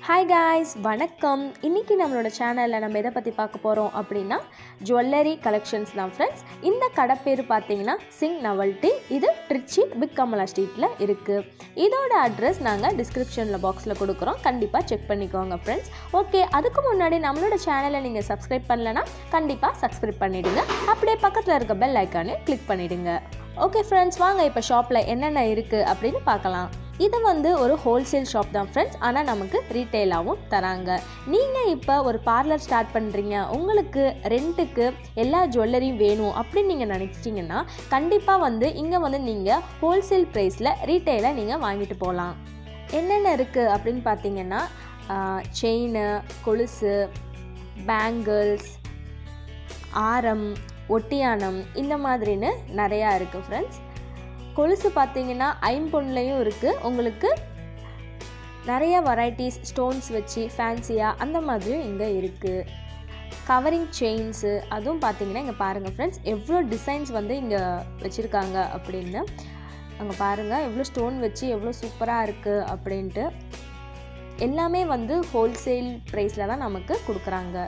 hi guys வணக்கம் இன்றைக்கி நம்மளோட சேனலில் நம்ம எதை பற்றி பார்க்க போகிறோம் அப்படின்னா ஜுவல்லரி கலெக்ஷன்ஸ் தான் ஃப்ரெண்ட்ஸ் இந்த கடை பேர் பார்த்தீங்கன்னா சிங் நவல்ட்டி இது ட்ரிச்சி பிக் கமலா ஸ்ட்ரீட்டில் இருக்குது இதோட அட்ரஸ் நாங்கள் டிஸ்கிரிப்ஷனில் பாக்ஸில் கொடுக்குறோம் கண்டிப்பாக செக் பண்ணிக்கோங்க ஃப்ரெண்ட்ஸ் ஓகே அதுக்கு முன்னாடி நம்மளோட சேனலை நீங்கள் சப்ஸ்கிரைப் பண்ணலன்னா கண்டிப்பாக சப்ஸ்கிரைப் பண்ணிவிடுங்க அப்படியே பக்கத்தில் இருக்க பெல் ஐக்கானே கிளிக் பண்ணிவிடுங்க ஓகே ஃப்ரெண்ட்ஸ் வாங்க இப்போ ஷாப்பில் என்னென்ன இருக்குது அப்படின்னு பார்க்கலாம் இது வந்து ஒரு ஹோல்சேல் ஷாப் தான் ஃப்ரெண்ட்ஸ் ஆனால் நமக்கு ரீட்டெயிலாகவும் தராங்க நீங்கள் இப்போ ஒரு பார்லர் ஸ்டார்ட் பண்ணுறீங்க உங்களுக்கு ரெண்ட்டுக்கு எல்லா ஜுவல்லரியும் வேணும் அப்படின்னு நீங்கள் நினச்சிட்டிங்கன்னா கண்டிப்பாக வந்து இங்கே வந்து நீங்கள் ஹோல்சேல் ப்ரைஸில் ரீட்டெயிலாக நீங்கள் வாங்கிட்டு போகலாம் என்னென்ன இருக்குது அப்படின்னு பார்த்தீங்கன்னா செயின் கொலுசு பேங்கிள்ஸ் ஆரம் ஒட்டியானம் இந்த மாதிரின்னு நிறையா இருக்குது ஃப்ரெண்ட்ஸ் கொலுசு பார்த்தீங்கன்னா ஐம்பொன்லையும் இருக்குது உங்களுக்கு நிறைய வெரைட்டிஸ் ஸ்டோன்ஸ் வச்சு ஃபேன்சியாக அந்த மாதிரியும் இங்கே இருக்குது கவரிங் செயின்ஸு அதுவும் பார்த்தீங்கன்னா இங்கே பாருங்கள் ஃப்ரெண்ட்ஸ் எவ்வளோ டிசைன்ஸ் வந்து இங்கே வச்சுருக்காங்க அப்படின்னு அங்கே பாருங்கள் எவ்வளோ ஸ்டோன் வச்சு எவ்வளோ சூப்பராக இருக்குது அப்படின்ட்டு எல்லாமே வந்து ஹோல்சேல் ப்ரைஸில் தான் நமக்கு கொடுக்குறாங்க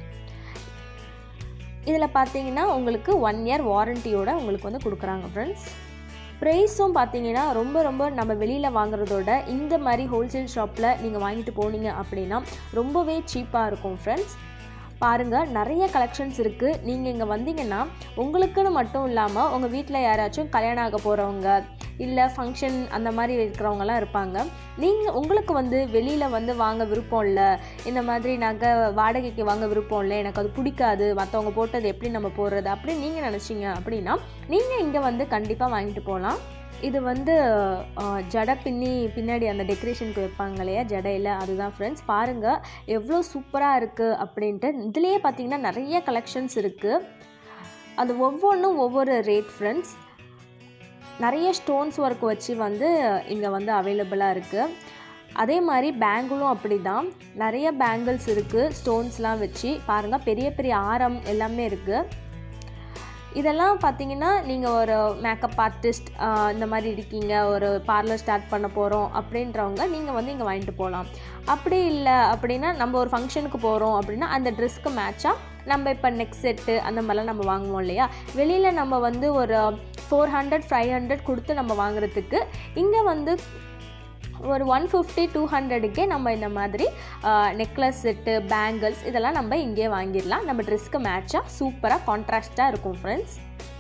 இதில் பார்த்தீங்கன்னா உங்களுக்கு ஒன் இயர் வாரண்ட்டியோட உங்களுக்கு வந்து கொடுக்குறாங்க ஃப்ரெண்ட்ஸ் ப்ரைஸும் பார்த்தீங்கன்னா ரொம்ப ரொம்ப நம்ம வெளியில் வாங்குறதோட இந்த மாதிரி ஹோல்சேல் ஷாப்பில் நீங்கள் வாங்கிட்டு போனீங்க அப்படின்னா ரொம்பவே சீப்பாக இருக்கும் ஃப்ரெண்ட்ஸ் பாருங்கள் நிறைய கலெக்ஷன்ஸ் இருக்குது நீங்கள் இங்கே வந்தீங்கன்னா உங்களுக்குன்னு மட்டும் இல்லாமல் உங்கள் வீட்டில் யாராச்சும் கல்யாணம் ஆக போகிறவங்க இல்லை ஃபங்க்ஷன் அந்த மாதிரி இருக்கிறவங்கலாம் இருப்பாங்க நீங்கள் உங்களுக்கு வந்து வெளியில் வந்து வாங்க விருப்பம் இல்லை இந்த மாதிரி நகை வாடகைக்கு வாங்க விருப்பம் இல்லை எனக்கு அது பிடிக்காது மற்றவங்க போட்டது எப்படி நம்ம போடுறது அப்படின்னு நீங்கள் நினச்சிங்க அப்படின்னா நீங்கள் இங்கே வந்து கண்டிப்பாக வாங்கிட்டு போகலாம் இது வந்து ஜடை பின்னி பின்னாடி அந்த டெக்கரேஷனுக்கு வைப்பாங்க இல்லையா ஜடையில் அதுதான் ஃப்ரெண்ட்ஸ் பாருங்கள் எவ்வளோ சூப்பராக இருக்குது அப்படின்ட்டு இதுலேயே பார்த்தீங்கன்னா நிறைய கலெக்ஷன்ஸ் இருக்குது அது ஒவ்வொன்றும் ஒவ்வொரு ரேட் ஃப்ரெண்ட்ஸ் நிறைய ஸ்டோன்ஸ் ஒர்க் வச்சு வந்து இங்கே வந்து அவைலபிளாக இருக்குது அதே மாதிரி பேங்கிளும் அப்படி தான் நிறைய பேங்கிள்ஸ் இருக்குது ஸ்டோன்ஸ்லாம் வச்சு பாருங்கள் பெரிய பெரிய ஆரம் எல்லாமே இருக்குது இதெல்லாம் பார்த்தீங்கன்னா நீங்கள் ஒரு மேக்கப் ஆர்டிஸ்ட் இந்த மாதிரி இருக்கீங்க ஒரு பார்லர் ஸ்டார்ட் பண்ண போகிறோம் அப்படின்றவங்க நீங்கள் வந்து இங்கே வாங்கிட்டு போகலாம் அப்படி இல்லை அப்படின்னா நம்ம ஒரு ஃபங்க்ஷனுக்கு போகிறோம் அப்படின்னா அந்த ட்ரெஸ்க்கு மேட்சாக நம்ம இப்போ நெக் செட்டு அந்த மாதிரிலாம் நம்ம வாங்குவோம் இல்லையா வெளியில் நம்ம வந்து ஒரு ஃபோர் ஹண்ட்ரட் ஃபைவ் ஹண்ட்ரட் கொடுத்து நம்ம வாங்குறதுக்கு இங்கே வந்து ஒரு ஒன் ஃபிஃப்டி டூ ஹண்ட்ரடுக்கே நம்ம இந்த மாதிரி நெக்லஸ் செட்டு பேங்கிள்ஸ் இதெல்லாம் நம்ம இங்கேயே வாங்கிடலாம் நம்ம ட்ரெஸ்க்கு மேட்சாக சூப்பராக கான்ட்ராஸ்ட்டாக இருக்கும் ஃப்ரெண்ட்ஸ்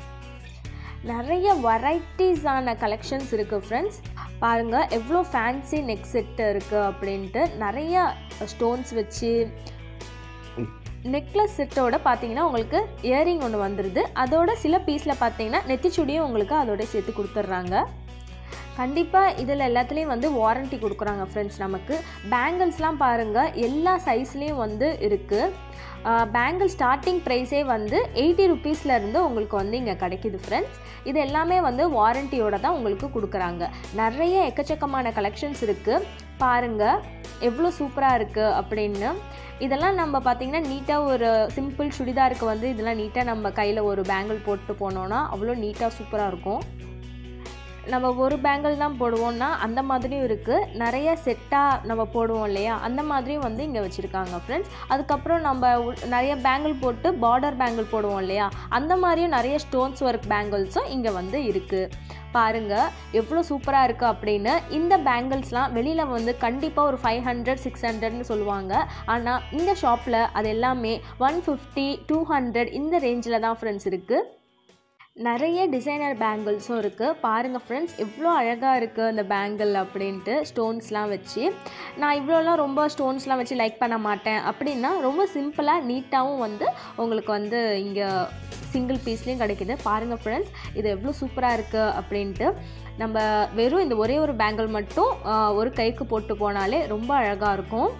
நிறைய வெரைட்டிஸான கலெக்ஷன்ஸ் இருக்குது ஃப்ரெண்ட்ஸ் பாருங்கள் எவ்வளோ ஃபேன்சி நெக் செட்டு இருக்குது அப்படின்ட்டு நிறைய ஸ்டோன்ஸ் வச்சு நெக்லஸ் செட்டோட பார்த்தீங்கன்னா உங்களுக்கு இயரிங் ஒன்று வந்துடுது அதோட சில பீஸில் பார்த்தீங்கன்னா நெத்திச்சுடியும் உங்களுக்கு அதோட சேர்த்து கொடுத்துட்றாங்க கண்டிப்பாக இதில் எல்லாத்துலேயும் வந்து வாரண்ட்டி கொடுக்குறாங்க ஃப்ரெண்ட்ஸ் நமக்கு பேங்கிள்ஸ்லாம் பாருங்கள் எல்லா சைஸ்லேயும் வந்து இருக்குது பேங்கிள் ஸ்டார்டிங் ப்ரைஸே வந்து எயிட்டி ருபீஸ்லேருந்து உங்களுக்கு வந்து இங்கே கிடைக்கிது ஃப்ரெண்ட்ஸ் இது எல்லாமே வந்து வாரண்ட்டியோட தான் உங்களுக்கு கொடுக்குறாங்க நிறைய எக்கச்சக்கமான கலெக்ஷன்ஸ் இருக்குது பாருங்கள் எவ்வளோ சூப்பராக இருக்குது அப்படின்னு இதெல்லாம் நம்ம பார்த்திங்கன்னா நீட்டாக ஒரு சிம்பிள் சுடிதாருக்கு வந்து இதெல்லாம் நீட்டாக நம்ம கையில் ஒரு பேங்கிள் போட்டு போனோன்னா அவ்வளோ நீட்டாக சூப்பராக இருக்கும் நம்ம ஒரு பேங்கிள் தான் போடுவோம்னா அந்த மாதிரியும் இருக்குது நிறைய செட்டாக நம்ம போடுவோம் இல்லையா அந்த மாதிரியும் வந்து இங்கே வச்சுருக்காங்க ஃப்ரெண்ட்ஸ் அதுக்கப்புறம் நம்ம நிறைய பேங்கிள் போட்டு பார்டர் பேங்கிள் போடுவோம் இல்லையா அந்த மாதிரியும் நிறைய ஸ்டோன்ஸ் ஒர்க் பேங்கிள்ஸும் இங்கே வந்து இருக்குது பாருங்கள் எவ்வளோ சூப்பராக இருக்குது அப்படின்னு இந்த பேங்கிள்ஸ்லாம் வெளியில் வந்து கண்டிப்பாக ஒரு ஃபைவ் ஹண்ட்ரட் சிக்ஸ் ஹண்ட்ரட்னு சொல்லுவாங்க ஆனால் இந்த ஷாப்பில் அது எல்லாமே ஒன் ஃபிஃப்டி டூ ஹண்ட்ரட் இந்த ரேஞ்சில் தான் ஃப்ரெண்ட்ஸ் இருக்குது நிறைய டிசைனர் பேங்கிள்ஸும் இருக்குது பாருங்கள் ஃப்ரெண்ட்ஸ் எவ்வளோ அழகாக இருக்குது அந்த பேங்கிள் அப்படின்ட்டு ஸ்டோன்ஸ்லாம் வச்சு நான் இவ்வளோலாம் ரொம்ப ஸ்டோன்ஸ்லாம் வச்சு லைக் பண்ண மாட்டேன் அப்படின்னா ரொம்ப சிம்பிளாக நீட்டாகவும் வந்து உங்களுக்கு வந்து இங்கே சிங்கிள் பீஸ்லேயும் கிடைக்கிது பாருங்கள் ஃப்ரெண்ட்ஸ் இது எவ்வளோ சூப்பராக இருக்குது அப்படின்ட்டு நம்ம வெறும் இந்த ஒரே ஒரு பேங்கிள் மட்டும் ஒரு கைக்கு போட்டு போனாலே ரொம்ப அழகாக இருக்கும்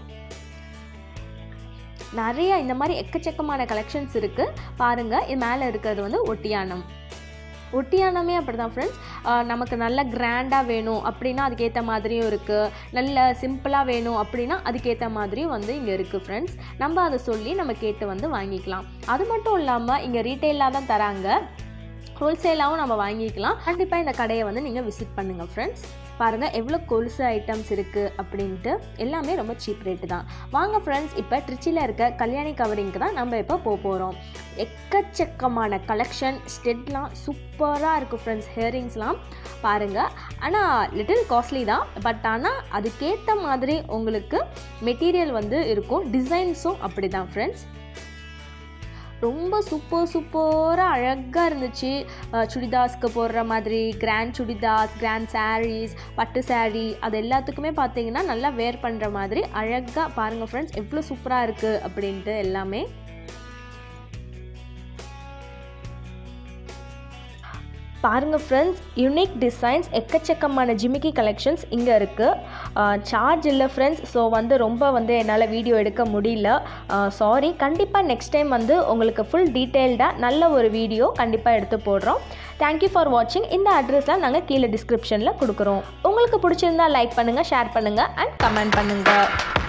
நிறைய இந்த மாதிரி எக்கச்சக்கமான கலெக்ஷன்ஸ் இருக்குது பாருங்கள் இது மேலே இருக்கிறது வந்து ஒட்டியானம் ஒட்டியானமே அப்படி தான் ஃப்ரெண்ட்ஸ் நமக்கு நல்ல கிராண்டாக வேணும் அப்படின்னா அதுக்கேற்ற மாதிரியும் இருக்குது நல்ல சிம்பிளாக வேணும் அப்படின்னா அதுக்கேற்ற மாதிரியும் வந்து இங்கே இருக்குது ஃப்ரெண்ட்ஸ் நம்ம அதை சொல்லி நம்ம கேட்டு வந்து வாங்கிக்கலாம் அது மட்டும் இல்லாமல் இங்கே ரீட்டெயிலாக தான் தராங்க ஹோல்சேலாகவும் நம்ம வாங்கிக்கலாம் கண்டிப்பாக இந்த கடையை வந்து நீங்கள் விசிட் பண்ணுங்கள் ஃப்ரெண்ட்ஸ் பாருங்கள் எவ்வளோ கொலுசு ஐட்டம்ஸ் இருக்குது அப்படின்ட்டு எல்லாமே ரொம்ப சீப் ரேட்டு தான் வாங்க ஃப்ரெண்ட்ஸ் இப்போ ட்ரிச்சியில் இருக்க கல்யாணி கவரிங்க்கு தான் நம்ம இப்போ போக போகிறோம் எக்கச்சக்கமான கலெக்ஷன் ஸ்டெட்லாம் சூப்பராக இருக்குது ஃப்ரெண்ட்ஸ் ஹியரிங்ஸ்லாம் பாருங்கள் ஆனால் லிட்டில் காஸ்ட்லி தான் பட் ஆனால் அதுக்கேற்ற மாதிரி உங்களுக்கு மெட்டீரியல் வந்து இருக்கும் டிசைன்ஸும் அப்படி தான் ஃப்ரெண்ட்ஸ் ரொம்ப சூப்பர் சூப்பராக அழகாக இருந்துச்சு சுடிதாஸ்க்கு போடுற மாதிரி கிராண்ட் சுடிதாஸ் கிராண்ட் சாரீஸ் பட்டு சாரீ அது எல்லாத்துக்குமே பார்த்தீங்கன்னா நல்லா வேர் பண்ணுற மாதிரி அழகாக பாருங்கள் ஃப்ரெண்ட்ஸ் எவ்வளோ சூப்பராக இருக்குது அப்படின்ட்டு எல்லாமே பாருங்கள் ஃப்ரெண்ட்ஸ் யுனிக் டிசைன்ஸ் எக்கச்சக்கமான ஜிமிக்கி கலெக்ஷன்ஸ் இங்கே இருக்குது சார்ஜ் இல்லை ஃப்ரெண்ட்ஸ் ஸோ வந்து ரொம்ப வந்து என்னால் வீடியோ எடுக்க முடியல சாரி கண்டிப்பாக நெக்ஸ்ட் டைம் வந்து உங்களுக்கு ஃபுல் டீட்டெயில்டாக நல்ல ஒரு வீடியோ கண்டிப்பாக எடுத்து போடுறோம் தேங்க்யூ ஃபார் வாட்சிங் இந்த அட்ரஸ்லாம் நாங்கள் கீழே டிஸ்கிரிப்ஷனில் கொடுக்குறோம் உங்களுக்கு பிடிச்சிருந்தா லைக் பண்ணுங்கள் ஷேர் பண்ணுங்கள் அண்ட் கமெண்ட் பண்ணுங்கள்